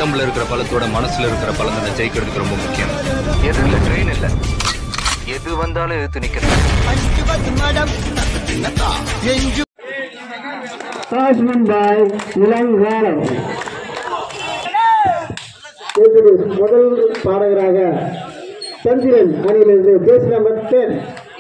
உடம்புல இருக்கிற பலத்தோட மனசுல இருக்கிற பலம் தானே ஜெயிக்கிறதுக்கு ரொம்ப முக்கியம் எதிரில ட்ரெயின் இல்ல எது வந்தாலும் எதிர்த்து நிக்கிறேன் Passman by இளங்காலம் முதல் பாடகராக சந்திரன் அணியிலிருந்து பேஸ் நம்பர் டென்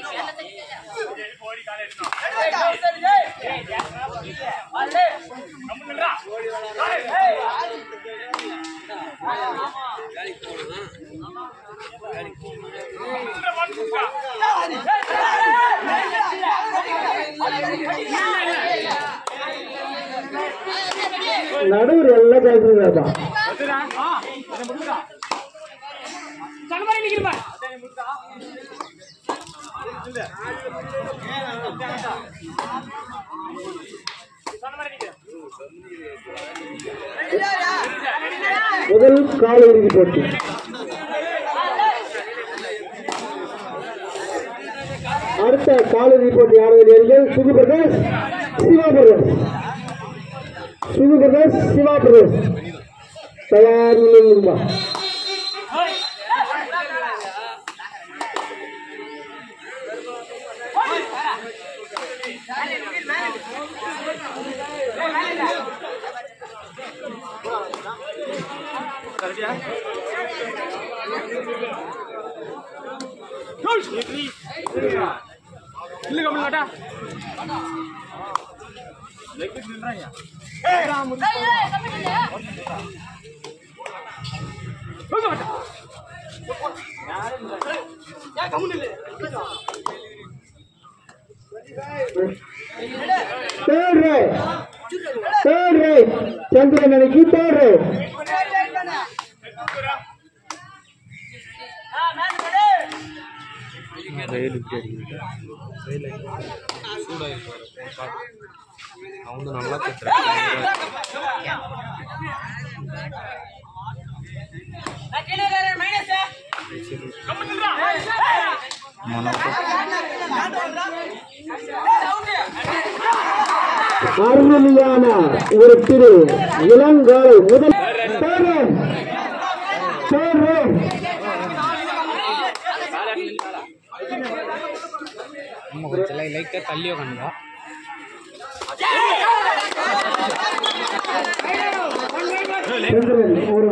நடுவர் எல்லாம் பேசுறதா முதல் கால இறுதி போட்டி அடுத்த கால இறுதி போட்டி ஆட வேண்டியவர்கள் சுகு பிரகாஷ் சிவா பிரகாஷ் சுகு பிரகாஷ் சிவா பிரகாஷ் தயார் நிலையில் Third right. Third right. சந்திரன் அணிக்கு third right. வெயில் இப்படி அடிக்குது வெயில் சூடாக அவங்க நல்லா கேட்குறாங்க அருமையான ஒரு திரு இளங்காலை முதல் third right. Third right. நம்ம கொஞ்சம் லைட்டாக தள்ளி உட்காந்துங்க சந்திரன் ஒரு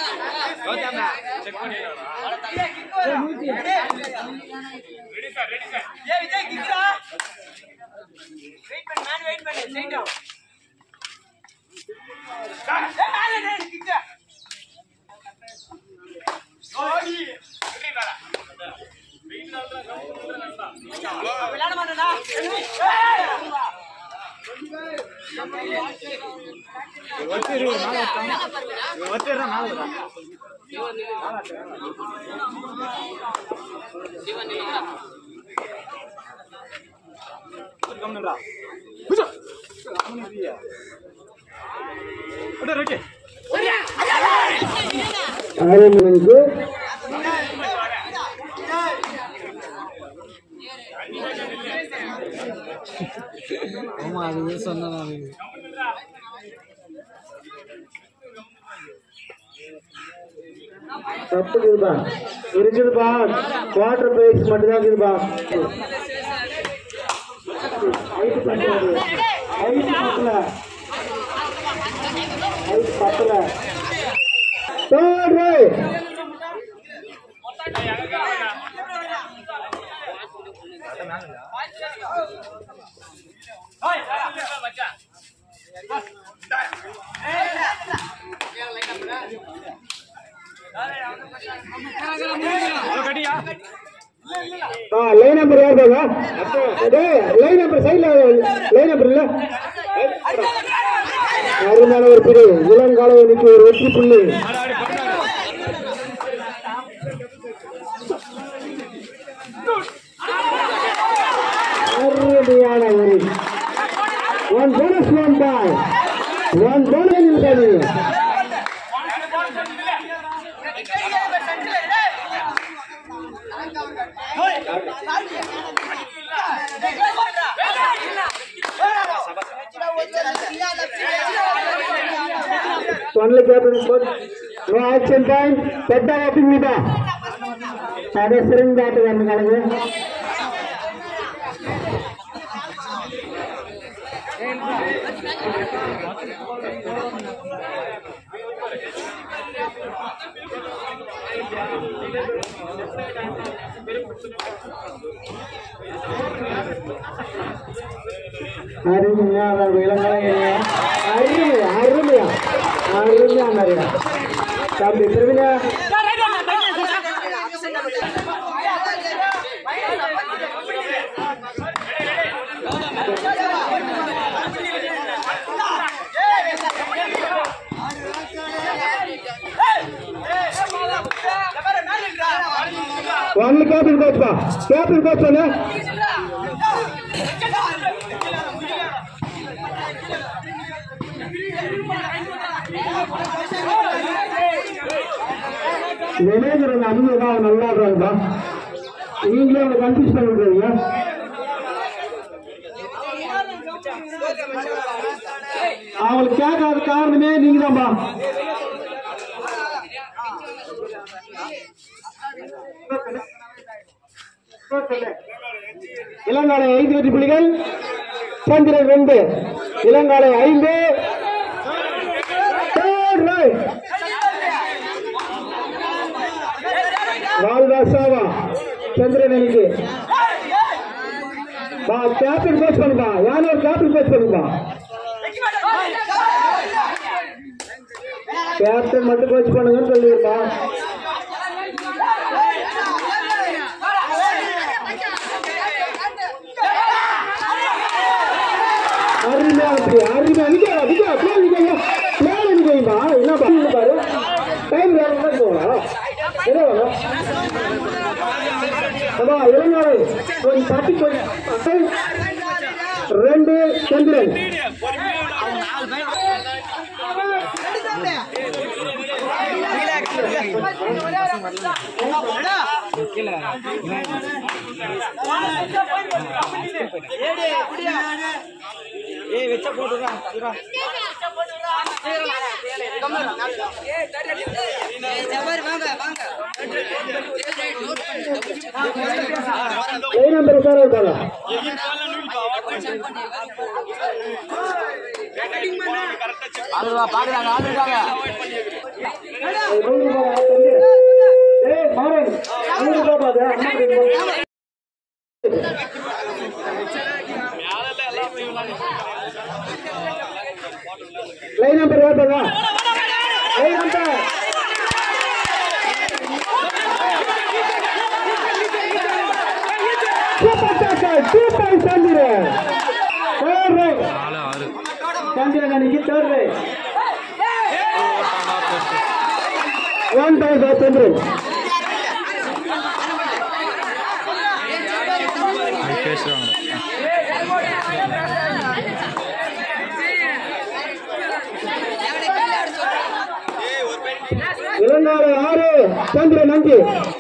ஆரம்பிக்கு ஆமாம் அது சொன்னேன் தப்புக்குதுப்பா இருக்குதுப்பா குவார்டர் பிரைஸ் மட்டும்தான் இருக்குதுப்பா ஐட்டு பத்தல ஐட்டு பத்தல ஐட்டு பத்தல தேர்ட் ரைட் ஆ லைன் நம்பர் யார் பாங்க டேய் லைன் நம்பர் சைடுல லைன் நம்பர் இல்ல அருமையான ஒரு பிடி இளங்காலவனுக்கு ஒரு வெற்றி புள்ளி அருமையான ஒரு one bonus one boy one bonus இருக்காது only captain coach. No action time. పెద్ద ఓపెన్ మీద అదే సిరింగ్ ఆటగాడిని కలదు அருமையா இளங்கலையா அருமையா அருமையா அருமையா நிறையா தம்பி பிரவீனா ஒன்லி கேப்டன் கோச் பா கேப்டன் கோச் பண்ணு மேனேஜர் அந்த அனுமதி தான் அவங்க நல்லா இருக்காங்கப்பா நீங்களே அவங்களை கன்ஃபியூஸ் பண்ணிடுறீங்க அவங்களுக்கு கேட்காத காரணமே நீங்க தான்ப்பா இளங்காலை ஐந்து வெற்றி புள்ளிகள் சந்திரன் ரெண்டு இளங்காலை ஐந்து Third right. வாழ்வாசாவா சந்திரன் அணிக்கு பா கேப்டன் கோச் பண்ணுப்பா யாரும் ஒரு கேப்டன் கோச் பண்ணுப்பா கேப்டன் மட்டும் கோச் பண்ணுங்கன்னு சொல்லியிருப்பா அருமையா இருக்கு அருமையா நிக்க நிக்க பிளேன் நிக்கங்க பிளேன் நிக்கங்கப்பா என்ன பண்ணு பாரு டைம் வேற மாதிரி போகலாம் என்ன வேணும் அதான் இளைஞர் கொஞ்சம் தட்டி கொஞ்சம் ரெண்டு சந்திரன் லைன் நம்பர் உட்கார இருக்காங்க நூறு ரூபாய் ஆகுது. ஏய், மாறன், நூறு ரூபாய் பாரு, அம்மா கிட்ட லைன் நம்பர் ஓட்டுங்க லைன் நம்பர் சூப்பர் டாக்கர் சூப்பர் சந்திரன் தேர்ட் ரைட் நாலு ஆறு சந்திரன் அன்னைக்கு third right one time for Chandran பேசுறாங்க இளநாடு ஆறு சந்திரன் அஞ்சு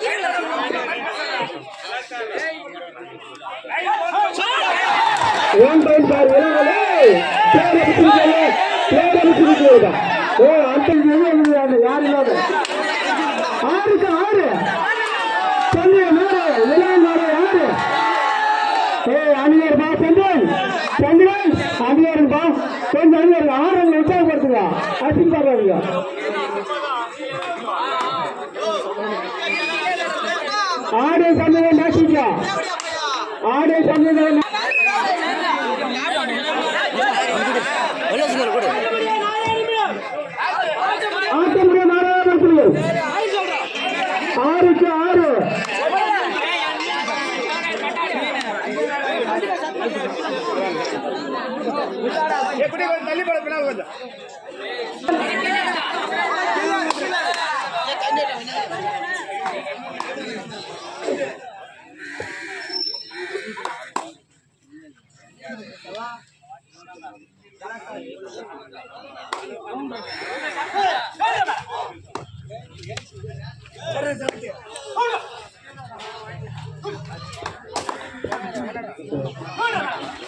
ஒன் டைம் ஃபார் இளநாடு பேர் அடிச்சிருக்கல பேர் அடிச்சிருக்கா ஓ அந்த இது அந்த யார் இல்லாத ஆறுக்கு ஆறு சந்திரன் ஆறு இளநாடு ஆறு ஏ அணியர் பா சந்திரன் சந்திரன் அணியர் பா கொஞ்சம் அணியர் ஆறு உற்சாகப்படுத்துங்க அசிங்கப்படுறாங்க ஆடு சந்திரன் நாசிக்கா ஆடு சந்திரன் ஆட்டமுடைய நாராயண ஆறுக்கு ஆறு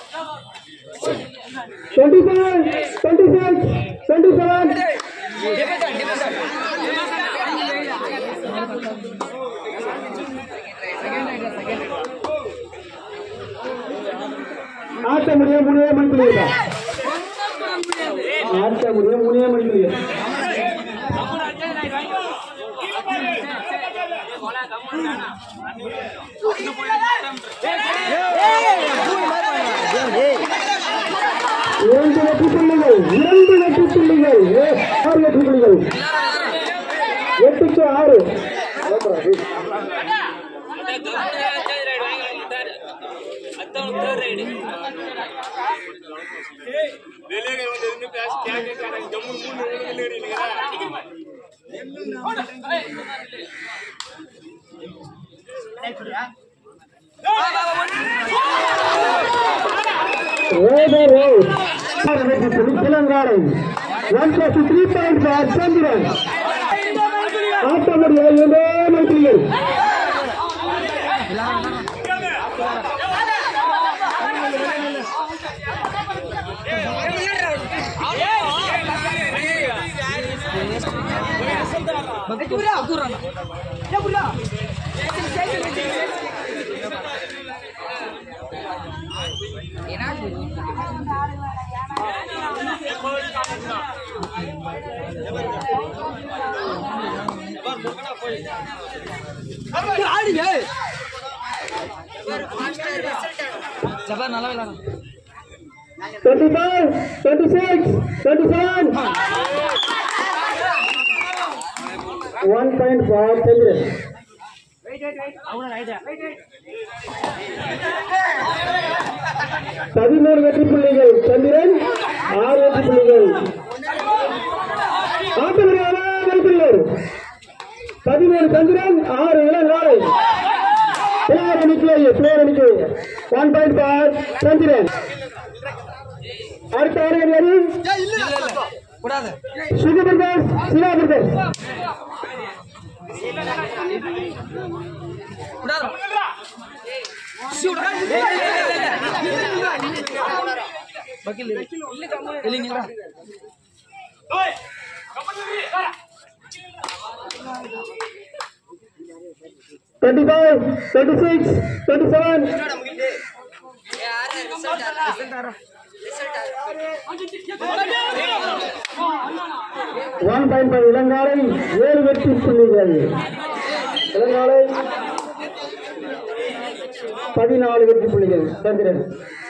twenty five twenty six twenty seven ஆட்ட முடிய மூணே மணிக்குள்ள ஆட்ட முடிய மூணே மணிக்குள்ள இரண்டு வெற்றி புள்ளிகள் இரண்டு வெற்றி புள்ளிகள் ஏ, ஆறு வெற்றி புள்ளிகள் எட்டுக்கு ஆறு Over road. Telanganan. One plus three points for Chandran. ஆட்ட முடிய ஏதோ நோக்கிகள் twenty five twenty six twenty seven one point for Chandran பதினோரு வெற்றி புள்ளிகள் சந்திரன் ஆறு வெற்றி புள்ளிகள் ஆட்டமில்லாத வெற்றிகள் பதினேழு சந்திரன் ஆறு இளங்காலை பிளேயர் எண்ணிக்கை பிளேயர் எண்ணிக்கை ஒன் பாயிண்ட் ஃபார் சந்திரன் அடுத்த ஆறு யாரு Suji brothers Siva brothers twenty five twenty six twenty seven one point five Ilangalai ஏழு வெற்றி புள்ளிகள் இளங்காலை பதினாலு வெற்றி புள்ளிகள் சந்திரன்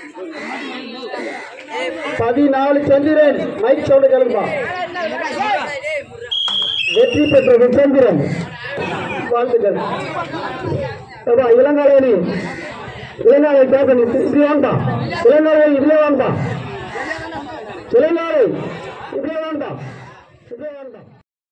பதினாலு சந்திரன் மைக் சவுண்ட் கேளுப்பா வெற்றி பெற்றது சந்திரன் வாழ்த்துக்கள் அப்பா இளங்காலை அணி இளங்காலை கேட்க இப்படி வேண்டாம் இளங்காலை இதுல வேண்டாம் இளங்காலை இப்படி வேண்டாம் இப்படி வேண்டாம்